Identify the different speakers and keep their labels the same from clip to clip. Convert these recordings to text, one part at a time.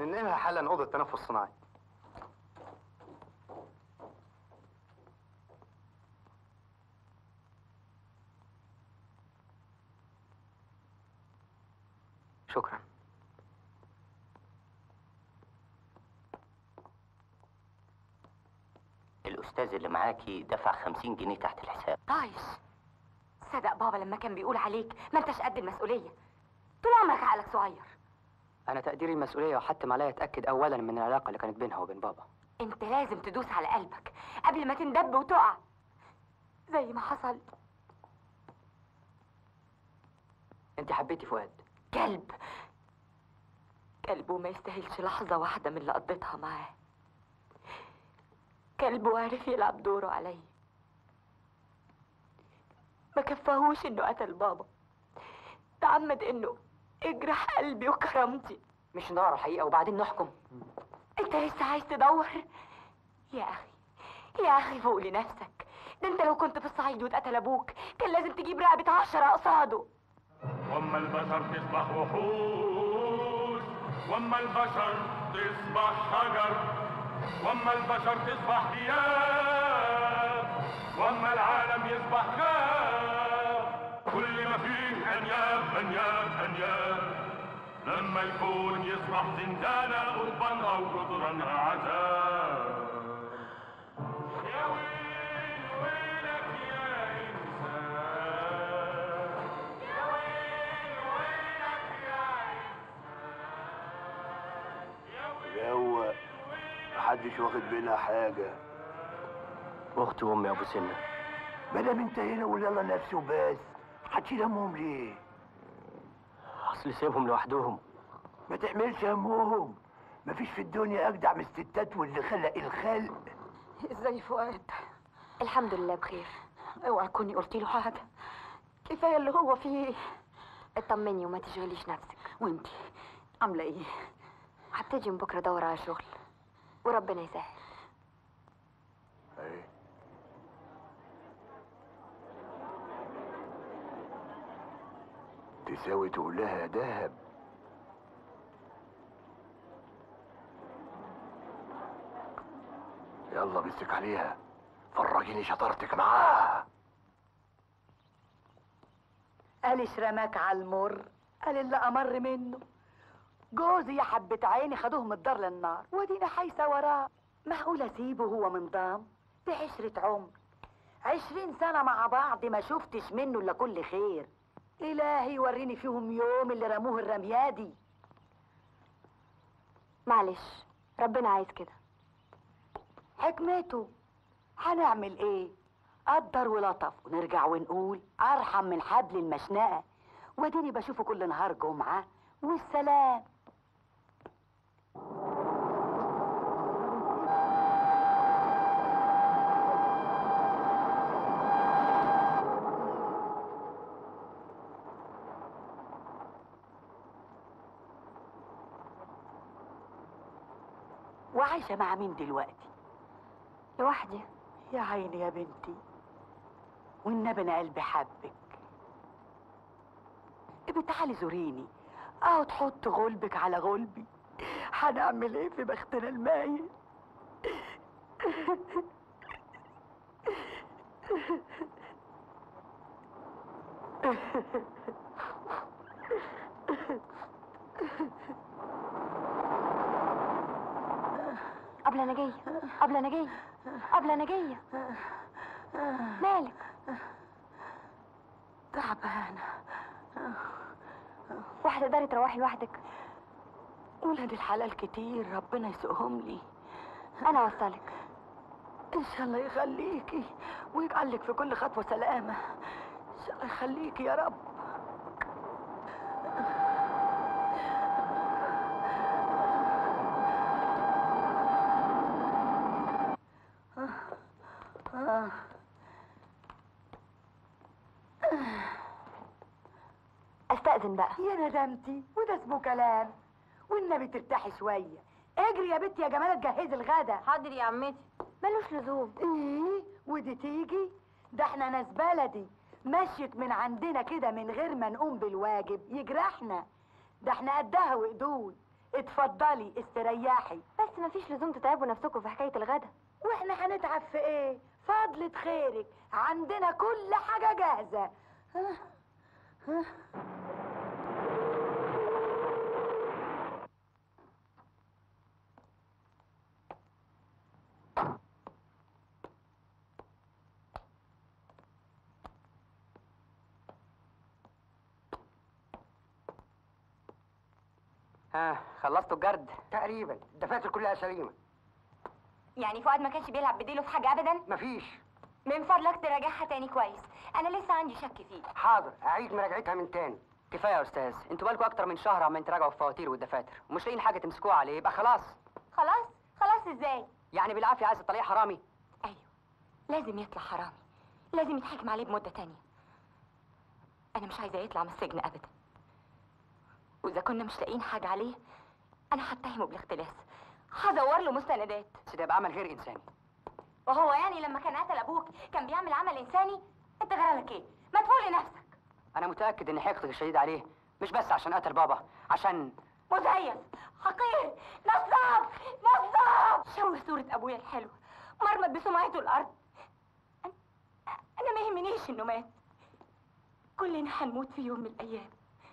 Speaker 1: هننقلها حالا اوضه تنفس صناعي
Speaker 2: شكرا
Speaker 3: الأستاذ اللي معاكي دفع خمسين جنيه تحت الحساب
Speaker 4: طايش صدق بابا لما كان بيقول عليك ما انتش قد المسؤولية طول عمرك عقلك صغير
Speaker 2: انا تقديري المسؤوليه وحتم عليا اتاكد اولا من العلاقه اللي كانت بينها وبين بابا
Speaker 4: انت لازم تدوس على قلبك قبل ما تندب وتقع زي ما حصل
Speaker 2: انت حبيتي فؤاد
Speaker 4: كلب كلب وما يستاهلش لحظة واحدة من اللي قضيتها معاه كلب وعرف يلعب دوره عليا ما كفاهوش انه قتل بابا تعمد انه يجرح قلبي وكرامتي
Speaker 2: مش ندور على الحقيقه وبعدين نحكم
Speaker 4: انت لسه عايز تدور يا اخي يا اخي فوق لنفسك ده انت لو كنت في الصعيد واتقتل ابوك كان لازم تجيب رقبة عشرة قصاده
Speaker 5: واما البشر تصبح وحوش واما البشر تصبح حجر واما البشر تصبح ثياب واما العالم يصبح غاب كل ما فيه انياب انياب انياب لما الكون يصبح زنزانة قضبان او قطران عذاب يا ويل ويلك يا انسان
Speaker 6: هو محدش واخد منها حاجة
Speaker 2: اختي وامي يا ابو سنه
Speaker 6: ما دام انت هنا ولا يلا نفسي وبس هتشيل همهم ليه؟
Speaker 2: اصل سيبهم لوحدهم
Speaker 6: ما تحملش همهم مفيش في الدنيا اجدع من الستات واللي خلق الخلق
Speaker 4: ازاي فؤاد الحمد لله بخير اوعى تكوني قلتي له حاجه كفايه اللي هو فيه اطمني وما تشغليش نفسك وانتي عامله ايه هبتدي من بكره ادور على شغل وربنا يسهل
Speaker 6: ايه تساوي تقول لها دهب يلا مسك عليها فرجيني شطارتك معاها
Speaker 7: قالش رماك على المر قال اللي امر منه جوزي يا حبة عيني خدوه من الدار للنار ودينا حيسة وراه معقول اسيبه هو من ضام دي عشرة عمر عشرين سنة مع بعض ما شفتش منه الا كل خير الهي يوريني فيهم يوم اللي رموه الرميادي
Speaker 4: معلش ربنا عايز كده
Speaker 7: حكمته هنعمل ايه قدر ولطف ونرجع ونقول ارحم من حبل المشنقه واديني بشوفه كل نهار جمعه والسلام وعايشه مع مين دلوقتي
Speaker 4: لوحدي
Speaker 7: يا عيني يا بنتي والنبي انا قلبي حبك ابقي تعالي زوريني اهو تحط غلبك على غلبي هنعمل ايه في بختنا المايل
Speaker 4: قبل انا جايه قبل انا جايه قبل انا جايه مالك
Speaker 7: تعبانه
Speaker 4: وهتقدري تروحي لوحدك
Speaker 7: ولاد الحلال كتير ربنا يسوقهم لي
Speaker 4: انا اوصلك
Speaker 7: ان شاء الله يخليكي ويجعل لك في كل خطوه سلامه ان شاء الله يخليكي يا رب
Speaker 4: استاذن بقى
Speaker 7: يا ندمتي وده اسمه كلام والنبي ترتاحي شويه اجري يا بنتي يا جماله تجهزي الغدا
Speaker 4: حاضر يا عمتي ملوش لزوم
Speaker 7: ايه ودي تيجي ده احنا ناس بلدي مشيت من عندنا كده من غير ما نقوم بالواجب يجرحنا ده احنا قدها وقدود اتفضلي استريحي
Speaker 4: بس مفيش لزوم تتعبوا نفسكم في حكايه الغدا
Speaker 7: واحنا هنتعب في ايه فضلة خيرك عندنا كل حاجة جاهزة ها؟ ها؟
Speaker 2: ها خلصتوا الجرد
Speaker 6: تقريبا الدفاتر كلها سليمه
Speaker 8: يعني فؤاد ما كانش بيلعب بديله في حاجة أبدا
Speaker 6: مفيش
Speaker 8: من فضلك تراجعها تاني كويس أنا لسه عندي شك فيه
Speaker 6: حاضر اعيد مراجعتها من تاني
Speaker 2: كفايه يا استاذ انتوا بالكم اكتر من شهر عمالين تراجعوا الفواتير والدفاتر ومش لاقيين حاجه تمسكوها عليه يبقى خلاص
Speaker 8: خلاص خلاص إزاي
Speaker 2: يعني بالعافيه عايز تطلعيه حرامي
Speaker 8: أيوه لازم يطلع حرامي لازم يتحكم عليه بمدة تانية أنا مش عايزة يطلع من السجن أبدا وإذا كنا مش لاقيين حاجة عليه أنا هتهمه بالاختلاس هدور له مستندات
Speaker 2: بس ده يبقى عمل غير انساني
Speaker 8: وهو يعني لما كان قتل أبوك كان بيعمل عمل إنساني أنت جرالك إيه ما تقول لنفسك
Speaker 2: انا متاكد ان حقدك الشديد عليه مش بس عشان قتل بابا عشان
Speaker 8: مزيف حقير نصاب نصاب شوه صورة أبويا الحلوة مرمط بسمعته الأرض أنا, أنا ما يهمنيش إنه مات كلنا هنموت في يوم من الأيام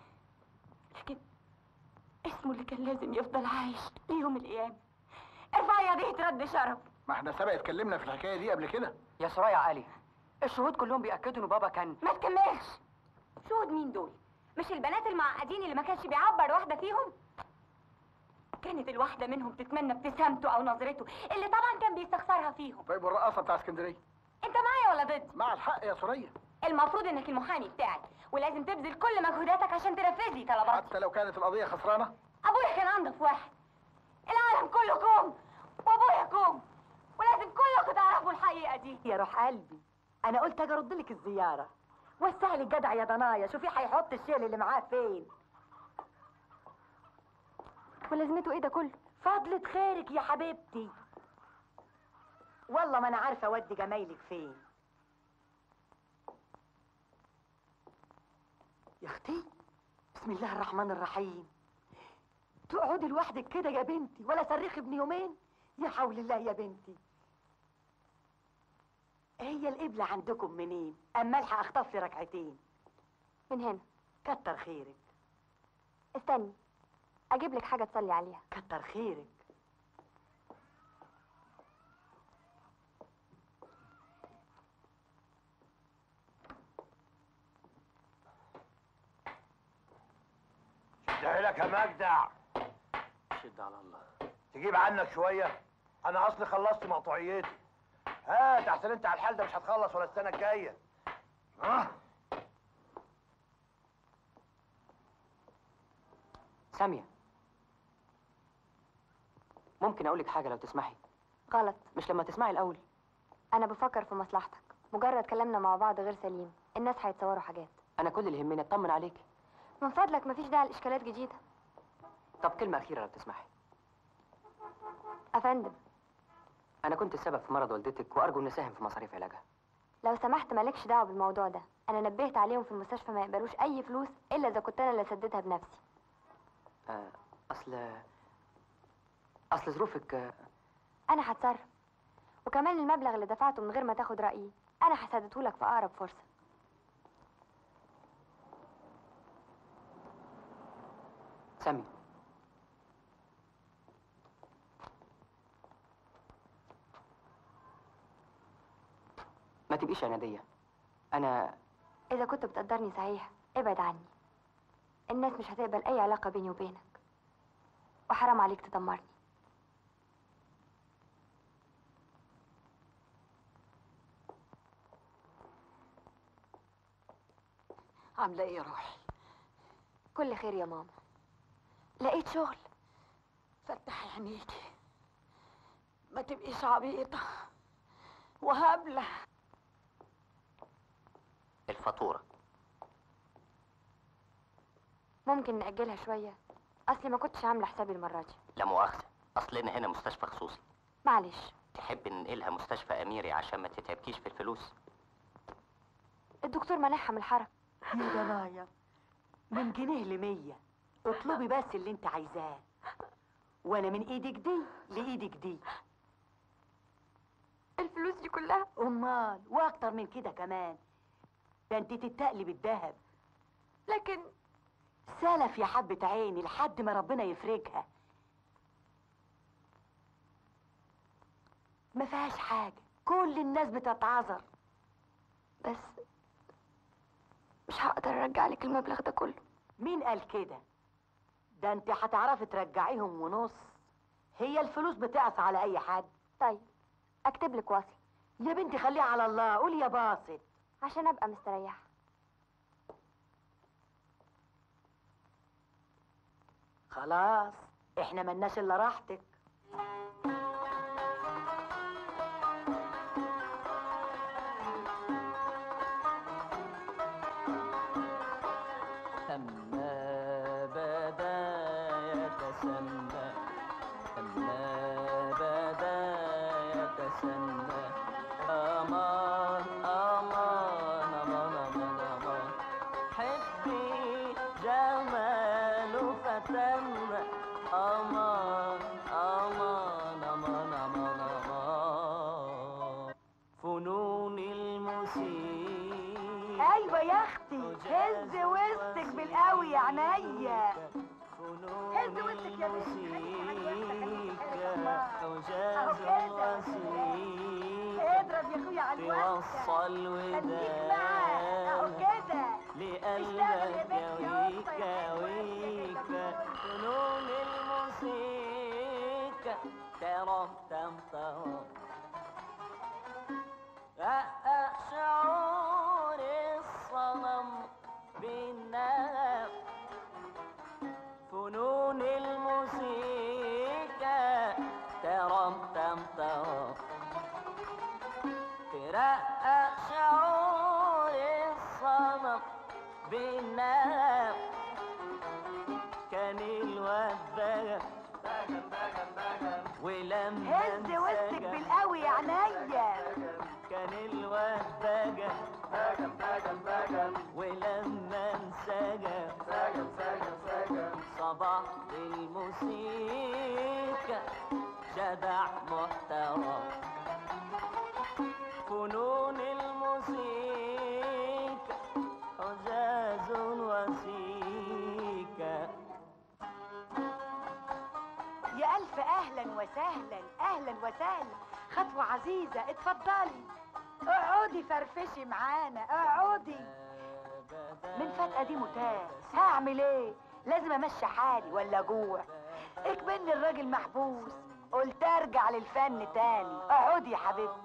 Speaker 8: لكن اسمه اللي كان لازم يفضل عايش ليوم القيامة ارفعي يديه رد شرف
Speaker 6: ما احنا سبق اتكلمنا في الحكايه دي قبل كده
Speaker 2: يا سرايا علي الشهود كلهم بياكدوا ان بابا كان
Speaker 8: ما تكملش شهود مين دول مش البنات المعقدين اللي ما كانش بيعبر واحدة فيهم كانت الواحدة منهم تتمنى ابتسامته أو نظرته اللي طبعا كان بيستخسرها فيهم
Speaker 6: طيب والرقاصه بتاع اسكندريه
Speaker 8: انت معايا ولا ضدي
Speaker 6: مع الحق يا سوريا
Speaker 8: المفروض انك المحامي بتاعي ولازم تبذل كل مجهوداتك عشان تنفذ لي طلباتي
Speaker 6: حتى لو كانت القضيه خسرانه
Speaker 8: ابويا كان انضف واحد العالم كله كوم وابويا كوم ولازم كلكم تعرفوا الحقيقه دي
Speaker 7: يا روح قلبي انا قلت اجي ارد لك الزياره وسعي لي الجدع يا ضنايا شوفي هيحط الشيل اللي معاه فين
Speaker 4: ولازمته ايه ده كله
Speaker 7: فضلة خيرك يا حبيبتي والله ما انا عارفه اودي جمايلك فين يا اختي بسم الله الرحمن الرحيم تقعدي لوحدك كده يا بنتي ولا صريخ ابن يومين يا حول الله يا بنتي هي القبلة عندكم منين؟ أما الحق أخطف لي ركعتين
Speaker 4: من هنا
Speaker 7: كتر خيرك
Speaker 4: استني اجيب لك حاجه تصلي عليها
Speaker 7: كتر خيرك
Speaker 6: شدها لك يا مجدع
Speaker 3: شد على الله
Speaker 6: تجيب عنك شويه انا اصلي خلصت مقطوعيتي هات احسن انت على الحال ده مش هتخلص ولا السنه الجايه ها
Speaker 2: ساميه ممكن اقول لك حاجه لو تسمحي
Speaker 4: غلط
Speaker 2: مش لما تسمعي الاول
Speaker 4: انا بفكر في مصلحتك مجرد كلامنا مع بعض غير سليم الناس هيتصوروا حاجات
Speaker 2: انا كل اللي يهمني اطمن عليكي
Speaker 4: من فضلك مفيش داعي لاشكالات جديده
Speaker 2: طب كلمه اخيره لو تسمحي
Speaker 4: افندم
Speaker 2: انا كنت السبب في مرض والدتك وارجو ان اساهم في مصاريف علاجها
Speaker 4: لو سمحت مالكش دعوه بالموضوع ده انا نبهت عليهم في المستشفى ما يقبلوش اي فلوس الا اذا كنت انا اللي سددها بنفسي
Speaker 2: آه اصل اصل ظروفك آه،
Speaker 4: انا هتصرف وكمان المبلغ اللي دفعته من غير ما تاخد رايي انا هسدده لك في اقرب فرصه
Speaker 2: سامي ما تبقيش عنادية أنا
Speaker 4: اذا كنت بتقدرني صحيح ابعد عني الناس مش هتقبل اي علاقه بيني وبينك وحرام عليك تدمرني
Speaker 7: عاملة إيه يا روحي؟
Speaker 4: كل خير يا ماما لقيت شغل
Speaker 7: فتحي عينيكي ما تبقيش عبيطة وهبلة
Speaker 3: الفاتورة
Speaker 4: ممكن نأجلها شوية أصلي ما كنتش عاملة حسابي المرة دي
Speaker 3: لا مؤاخذة أصلنا هنا مستشفى خصوصي
Speaker 4: معلش
Speaker 3: تحب ننقلها مستشفى أميري عشان ما تتعبكيش في الفلوس
Speaker 4: الدكتور منعها من الحركة
Speaker 7: يا ضنايا من جنيه لمية اطلبي بس اللي انت عايزاه وانا من ايدك دي لايدك دي
Speaker 8: الفلوس دي كلها
Speaker 7: امال واكتر من كده كمان ده انت تتقلي بالذهب
Speaker 8: لكن
Speaker 7: سلف يا حبة عيني لحد ما ربنا يفرجها ما فيهاش حاجة كل الناس بتتعذر
Speaker 8: بس مش هقدر ارجع لك المبلغ ده كله
Speaker 7: مين قال كده ده انت هتعرفي ترجعيهم ونص هي الفلوس بتعصى على اي حد
Speaker 8: طيب اكتب لك وصل
Speaker 7: يا بنتي خليها على الله قولي يا باسط
Speaker 8: عشان ابقى مستريحه
Speaker 7: خلاص احنا ملناش الا راحتك
Speaker 3: أما بدا يتسنى أما بدا يتسنى أمان أمان أمان أمان أمان حبي جمال فتن أمان أمان أمان أمان أمان فنون الموسيقى
Speaker 7: ايوه يا اختي هز وسطك بالقوي يا عينيا هز وسطك يا بنتي
Speaker 3: حجاز وسيك
Speaker 7: اضرب يا اخويا على
Speaker 3: توصل
Speaker 7: خليك معاه اهو
Speaker 3: ودان
Speaker 7: كده
Speaker 3: لقلبك ويكا ويكا فنون الموسيقى ترى تم ترى رقق شعور الصنم بالنغم فنون الموسيقى ترم تم ترم ترقق شعور الصنم بالنغم كان الواد بغم ولما
Speaker 7: هز وسطك
Speaker 3: انسجم
Speaker 7: بالقوي يا عينيا
Speaker 3: كان الواد بقى بقى بقى بقى ولما انسجم سجم سجم سجم صباح الموسيقى جدع محترم فنون الموسيقى حجاز وسيكة
Speaker 7: يا الف اهلا وسهلا اهلا وسهلا خطوه عزيزه اتفضلي اقعدي فرفشي معانا اقعدي من فتقه دي متاه هعمل ايه لازم امشي حالي ولا جوع اكملني الراجل محبوس قلت ارجع للفن تاني اقعدي يا حبيبتي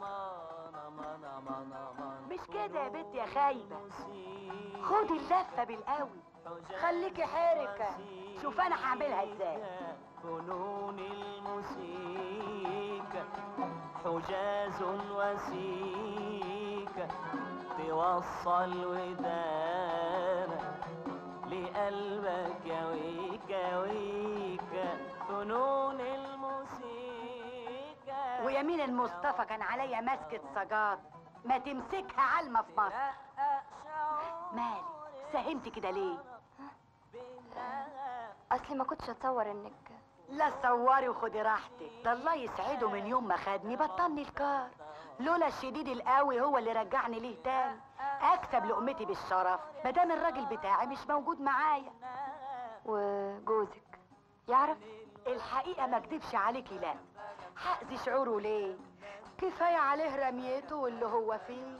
Speaker 7: مش كده يا بنتي يا خايبه خدي اللفه بالقوي خليكي حركه شوف انا هعملها ازاي
Speaker 3: فنون الموسيقى حجاز وسيكة توصل ودانا لقلبك يا ويكا ويكا فنون الموسيقى
Speaker 7: ويمين المصطفى كان عليا مسكة سجاد ما تمسكها علمة في مصر مالي ساهمتي كده ليه
Speaker 8: اصلي ما كنتش اتصور انك
Speaker 7: لا تصوري وخدي راحتك ده الله يسعده من يوم ما خدني بطلني الكار لولا الشديد القوي هو اللي رجعني ليه تاني اكسب لقمتي بالشرف مادام الراجل بتاعي مش موجود معايا
Speaker 8: وجوزك يعرف
Speaker 7: الحقيقه ما اكدبش عليكي لا هأذي شعوره ليه كفايه عليه رميته واللي هو فيه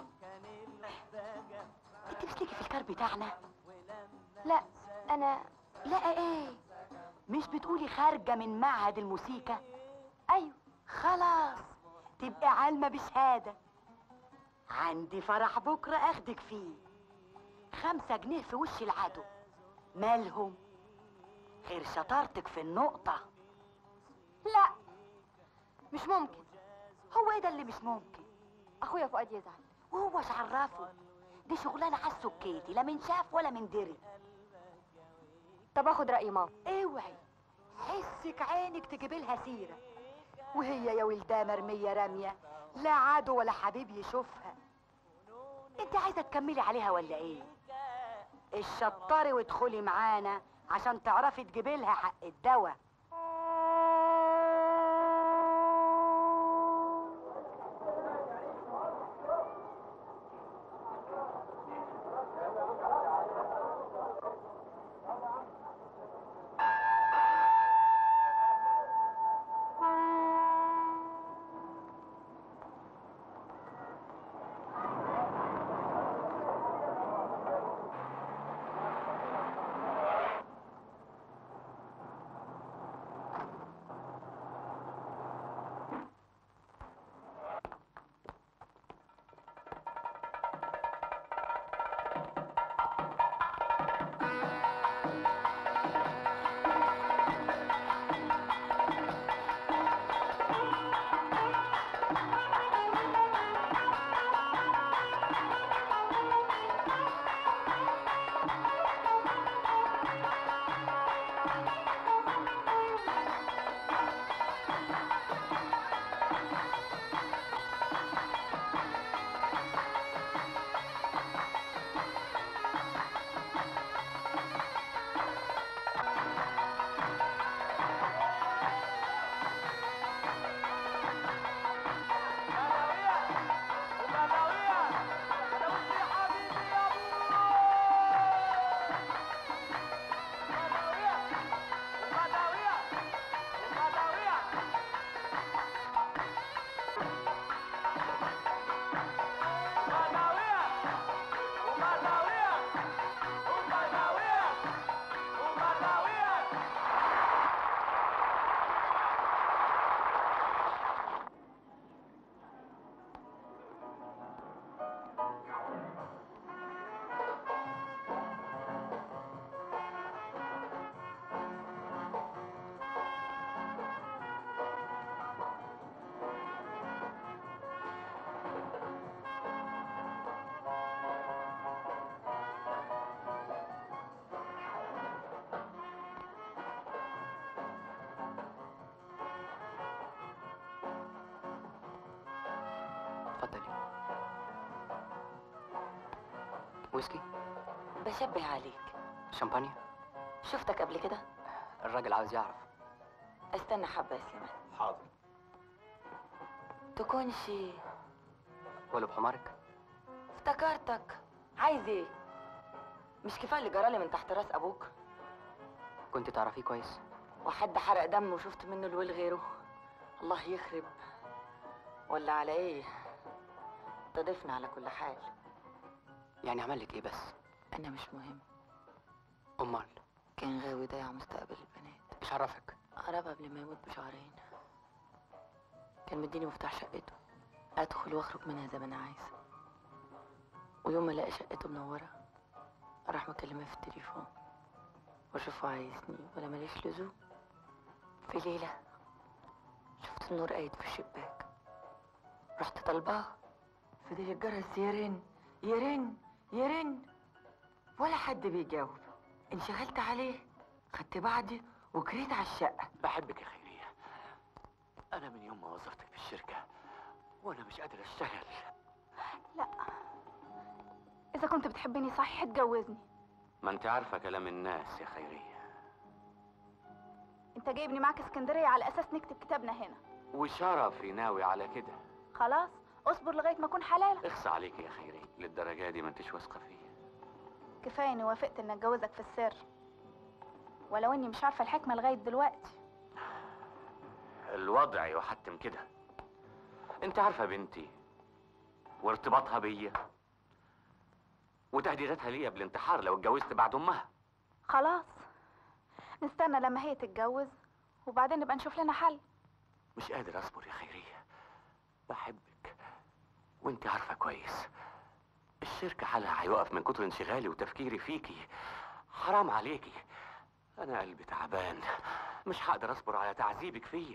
Speaker 7: انت مش ليكي في الكار بتاعنا
Speaker 8: لا انا
Speaker 7: لا ايه مش بتقولي خارجه من معهد الموسيقى
Speaker 8: ايوه
Speaker 7: خلاص تبقى عالمة بشهادة عندي فرح بكرة اخدك فيه خمسة جنيه في وش العدو مالهم غير شطارتك في النقطة
Speaker 8: لا مش ممكن
Speaker 7: هو ايه ده اللي مش ممكن
Speaker 8: اخويا فؤاد يزعل
Speaker 7: وهو ايش عرفه دي شغلانة على السكيتي لا من شاف ولا من دري
Speaker 8: طب اخد راي ماما
Speaker 7: اوعي حسك عينك تجيب لها سيرة وهي يا ولدها مرمية رامية لا عدو ولا حبيب يشوفها انت عايزة تكملي عليها ولا ايه الشطري وادخلي معانا عشان تعرفي تجيبي لها حق الدواء
Speaker 2: ويسكي
Speaker 8: بشبه عليك
Speaker 2: شامبانيا
Speaker 8: شفتك قبل كده
Speaker 2: الراجل عاوز يعرف
Speaker 8: استنى حبة يا سليمان
Speaker 6: حاضر
Speaker 8: تكونش
Speaker 2: ولو بحمارك
Speaker 8: افتكرتك عايز ايه مش كفايه اللي جرالي من تحت راس ابوك
Speaker 2: كنت تعرفيه كويس
Speaker 8: وحد حرق دم وشفت منه الويل غيره الله يخرب ولا على ايه تضيفنا على كل حال
Speaker 2: يعني عمل لك ايه بس
Speaker 8: انا مش مهم
Speaker 2: امال
Speaker 8: كان غاوي ضيع مستقبل البنات
Speaker 2: ايش عرفك
Speaker 8: قرب قبل ما يموت بشهرين كان مديني مفتاح شقته ادخل واخرج منها زي ما انا عايزه ويوم ما الاقي شقته منوره اروح مكلماه في التليفون واشوفه عايزني ولا ماليش لزوم في ليله شفت النور قايد في الشباك رحت طالباه فضل الجرس يرن يرن يرن ولا حد بيجاوب انشغلت عليه خدت بعضي وجريت على الشقه
Speaker 3: بحبك يا خيرية أنا من يوم ما وظفتك في الشركة وأنا مش قادر أشتغل
Speaker 4: لا اذا كنت بتحبني صحيح اتجوزني
Speaker 3: ما أنت عارفة كلام الناس يا خيرية
Speaker 4: انت جايبني معاك اسكندريه على اساس نكتب كتابنا هنا
Speaker 3: وشرفي ناوي على كده
Speaker 4: خلاص اصبر لغايه ما اكون حلالة
Speaker 3: اخصى عليك يا خيرية للدرجة دي ما أنتش واثقة فيا
Speaker 4: كفايه اني وافقت اني اتجوزك في السر ولو اني مش عارفه الحكمه لغايه دلوقتي
Speaker 3: الوضع يحتم كده انت عارفة بنتي وارتباطها بيا وتهديداتها ليا بالانتحار لو اتجوزت بعد امها
Speaker 4: خلاص نستنى لما هي تتجوز وبعدين نبقى نشوف لنا حل
Speaker 3: مش قادر اصبر يا خيرية بحبك وانت عارفة كويس الشركة حالها هيقف من كتر انشغالي وتفكيري فيكي حرام عليكي انا قلبي تعبان مش هقدر اصبر على تعذيبك فيا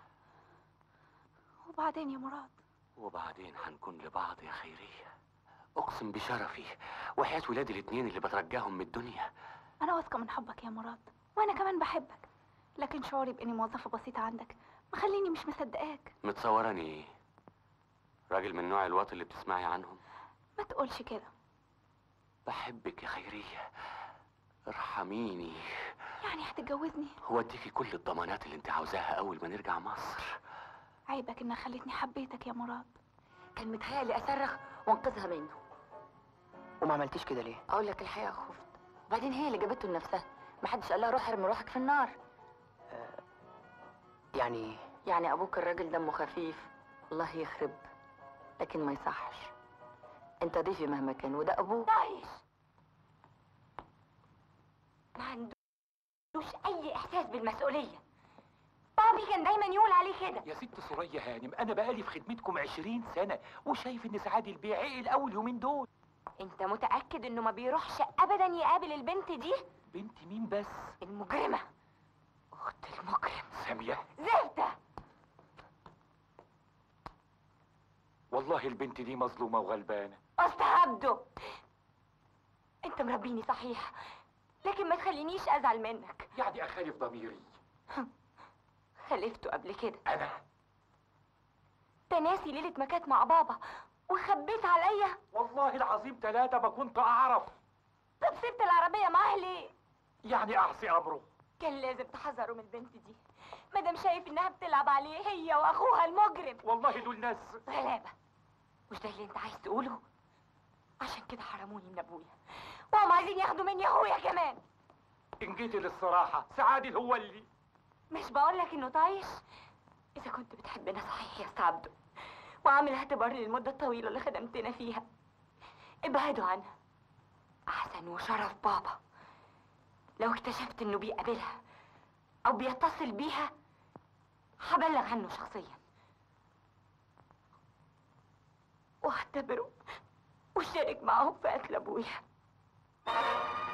Speaker 4: وبعدين يا مراد
Speaker 3: وبعدين هنكون لبعض يا خيرية اقسم بشرفي وحياة ولادي الاتنين اللي بترجاهم من الدنيا
Speaker 4: انا واثقه من حبك يا مراد وانا كمان بحبك لكن شعوري باني موظفه بسيطه عندك مخليني مش مصدقاك
Speaker 3: متصوراني ايه راجل من نوع الواطي اللي بتسمعي عنهم
Speaker 4: ما تقولش كده
Speaker 3: بحبك يا خيرية ارحميني
Speaker 4: يعني هتتجوزني
Speaker 3: واديكي كل الضمانات اللي انت عاوزاها اول ما نرجع مصر
Speaker 4: عيبك انها خلتني حبيتك يا مراد
Speaker 8: كان متهيألي اصرخ وانقذها منه
Speaker 2: وما عملتيش كده ليه
Speaker 8: اقول لك الحقيقه خفت وبعدين هي اللي جابته لنفسها محدش قال لها روح ارمي روحك في النار
Speaker 2: يعني
Speaker 8: يعني ابوك الراجل دمه خفيف الله يخرب لكن ما يصحش انت ضيفي مهما كان وده ابوك
Speaker 9: طايش ما عندوش اي احساس بالمسؤوليه بابي كان دايما يقول عليه كده
Speaker 10: يا ست سوريا هانم انا بقالي في خدمتكم عشرين سنه وشايف ان سعاد البيع عقل اول يومين دول
Speaker 9: انت متاكد انه ما بيروحش ابدا يقابل البنت دي
Speaker 10: بنت مين بس
Speaker 9: المجرمه اخت المجرم
Speaker 10: ساميه
Speaker 9: زفته
Speaker 10: والله البنت دي مظلومه وغلبانه
Speaker 9: استهبده انت مربيني صحيح لكن ما تخلينيش ازعل منك
Speaker 10: يعني اخالف ضميري
Speaker 9: خلفته قبل كده
Speaker 10: انا
Speaker 9: تناسي ليله ما كانت مع بابا وخبيت عليا
Speaker 10: والله العظيم ثلاثه ما كنت اعرف
Speaker 9: طب سبت العربيه معاه ليه
Speaker 10: يعني اعصي امره
Speaker 9: كان لازم تحذره من البنت دي مادام شايف انها بتلعب عليه هي واخوها المجرم
Speaker 10: والله دول ناس
Speaker 9: غلابه مش ده اللي انت عايز تقوله عشان كده حرموني من ابويا وهم عايزين ياخدوا مني اخويا كمان
Speaker 10: ان جيتي للصراحه سعادي هو اللي
Speaker 9: مش بقولك انه طايش اذا كنت بتحبنا صحيح يا استعبده وعامل اعتبار للمده الطويله اللي خدمتنا فيها ابعدوا عنها احسن وشرف بابا لو اكتشفت انه بيقابلها او بيتصل بيها هبلغ عنه شخصيا واعتبره وشارك معاهم في قتل ابويا